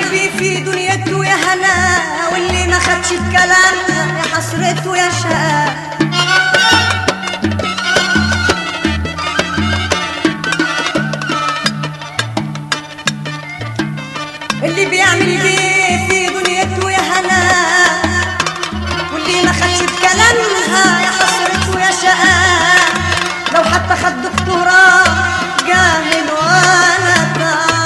بيه في دنيته يا هنا واللي ما خدش بكلامها يا حسرته يا شقا اللي بيعمل بيه في دنيته يا هنا واللي ما خدش بكلامها يا حسرته يا شقا لو حتى خد دكتوراه جاهل ولا تعال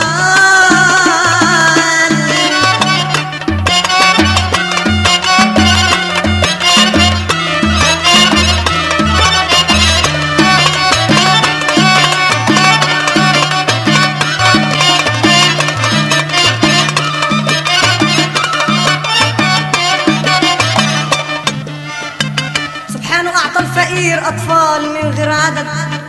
سبحانه أعطى الفقير أطفال من غير عدد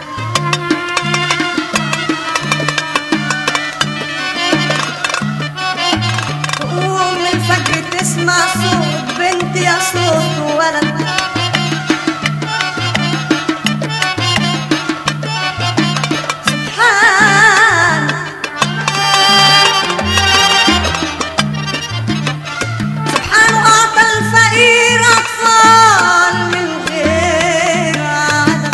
تقوم من الفجر تسمع صوت بنت يا صوت ولد سبحان سبحانه أعطى الفقير أطفال من غير عدد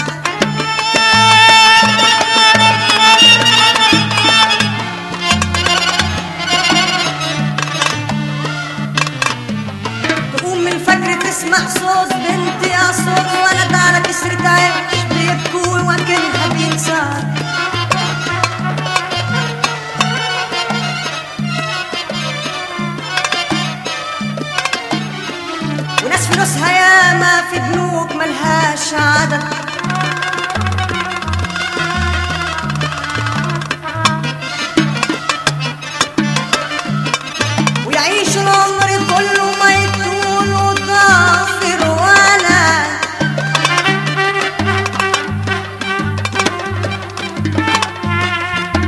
تقوم من الفجر تسمع صوت بنت يا صوت ولد على كسرة عيش بيبكوا وكلها بينسار وناس فلوسها ياما في بنوك ملهاش عدد ويعيش العمر كله ما يكون ضافر ولا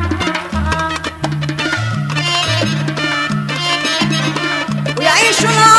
ويعيش العمر